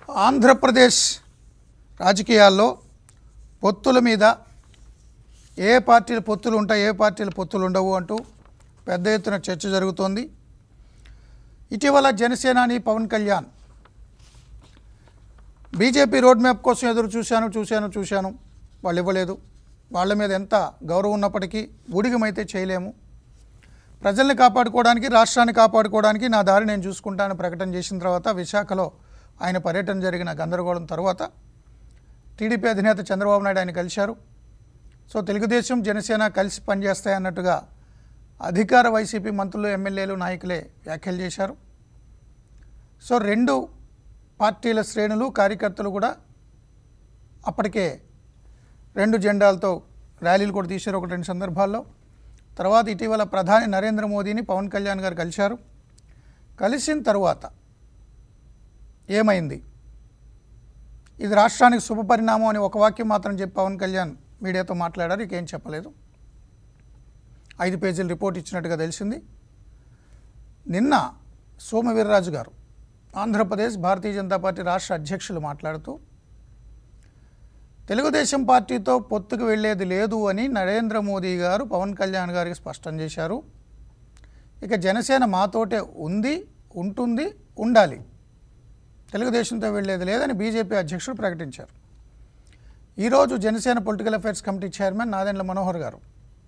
ఆంధ్రప్రదేశ్ రాజకీయాల్లో పొత్తుల మీద ఏ పార్టీల పొత్తులు ఉంటాయి ఏ పార్టీల పొత్తులు ఉండవు అంటూ పెద్ద ఎత్తున చర్చ జరుగుతోంది ఇటీవల జనసేనాని Pawan Kalyan BJP road map కోసం ఎదురు చూశాను చూశాను చూశాను వాళ్ళు ఇవ్వలేదు వాళ్ళ మీద ఎంత గౌరవం ఉన్నప్పటికీ ఊడిగమైతే చేయలేము ప్రజల్ని కాపాడుకోవడానికి రాష్ట్రాన్ని కాపాడుకోవడానికి నా దారి నేను చూసుకుంటానని ప్రకటన చేసిన తర్వాత విశాఖలో ఆయన పర్యటన జరిగిన గందరగోళం తర్వాత టీడీపీ అధినేత చంద్రబాబు నాయుడు ఆయన కలిశారు సో తెలుగుదేశం జనసేన కలిసి పనిచేస్తాయన్నట్టుగా అధికార వైసీపీ మంత్రులు ఎమ్మెల్యేలు నాయకులే వ్యాఖ్యలు చేశారు సో రెండు పార్టీల శ్రేణులు కార్యకర్తలు కూడా అప్పటికే రెండు జెండాలతో ర్యాలీలు కూడా తీశారు ఒక రెండు సందర్భాల్లో తర్వాత ఇటీవల ప్రధాని నరేంద్ర మోదీని పవన్ కళ్యాణ్ గారు కలిశారు కలిసిన తర్వాత ఏమైంది ఇది రాష్ట్రానికి శుభపరిణామం అని ఒక వాక్యం మాత్రం చెప్పి పవన్ కళ్యాణ్ మీడియాతో మాట్లాడారు ఇకేం చెప్పలేదు ఐదు పేజీల రిపోర్ట్ ఇచ్చినట్టుగా తెలిసింది నిన్న సోమ వీర్రాజు గారు ఆంధ్రప్రదేశ్ భారతీయ జనతా పార్టీ రాష్ట్ర అధ్యక్షులు మాట్లాడుతూ తెలుగుదేశం పార్టీతో పొత్తుకు వెళ్ళేది లేదు అని నరేంద్ర మోదీ గారు పవన్ కళ్యాణ్ గారికి స్పష్టం చేశారు ఇక జనసేన మాతోటే ఉంది ఉంటుంది ఉండాలి తెలుగుదేశంతో వెళ్ళేది లేదని బీజేపీ అధ్యక్షుడు ప్రకటించారు ఈరోజు Janasena political affairs committee chairman Nadendla Manohar గారు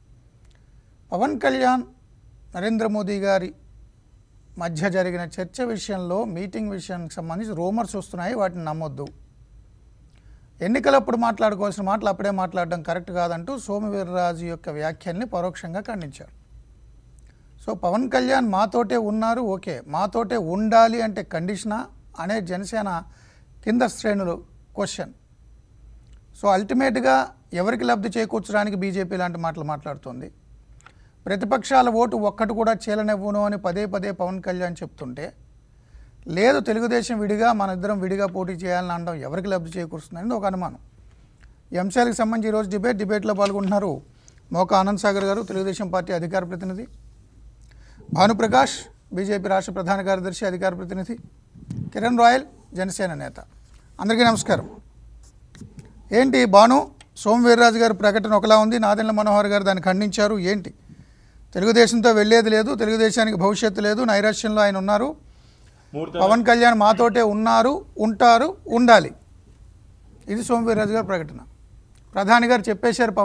పవన్ కళ్యాణ్ నరేంద్ర మోదీ గారి మధ్య జరిగిన చర్చ విషయంలో మీటింగ్ విషయానికి సంబంధించి రూమర్స్ వస్తున్నాయి వాటిని నమ్మొద్దు ఎన్నికలప్పుడు మాట్లాడుకోవాల్సిన మాటలు అప్పుడే మాట్లాడడం కరెక్ట్ కాదంటూ సోమవీర్రాజు యొక్క వ్యాఖ్యల్ని పరోక్షంగా ఖండించారు సో పవన్ కళ్యాణ్ మాతోటే ఉన్నారు ఓకే మాతోటే ఉండాలి అంటే కండిషనా అనే జనసేన కింద శ్రేణులు క్వశ్చన్ సో అల్టిమేట్గా ఎవరికి లబ్ధి చేకూర్చడానికి బీజేపీ లాంటి మాటలు మాట్లాడుతుంది ప్రతిపక్షాల ఓటు ఒక్కటి కూడా చీలనివ్వను అని పదే పదే పవన్ కళ్యాణ్ చెప్తుంటే లేదు తెలుగుదేశం విడిగా మన ఇద్దరం విడిగా పోటీ చేయాలని అనడం ఎవరికి లబ్ధి చేకూరుస్తుందని ఒక అనుమానం ఈ అంశాలకు సంబంధించి ఈరోజు డిబేట్ డిబేట్లో పాల్గొంటున్నారు మోకా ఆనంద్ సాగర్ గారు తెలుగుదేశం పార్టీ అధికార ప్రతినిధి భానుప్రకాష్ బీజేపీ రాష్ట్ర ప్రధాన కార్యదర్శి అధికార ప్రతినిధి కిరణ్ రాయల్ జనసేన నేత అందరికీ నమస్కారం ఏంటి భాను సోమవీర్రాజు గారి ప్రకటన ఒకలా ఉంది నాదెండ్ల మనోహర్ గారు దాన్ని ఖండించారు ఏంటి తెలుగుదేశంతో వెళ్ళేది లేదు తెలుగుదేశానికి భవిష్యత్తు లేదు నైరాశ్యంలో ఆయన ఉన్నారు పవన్ కళ్యాణ్ మాతోటే ఉన్నారు ఉంటారు ఉండాలి ఇది సోమవీర్రాజు గారి ప్రకటన ప్రధాని గారు చెప్పేశారు పవన్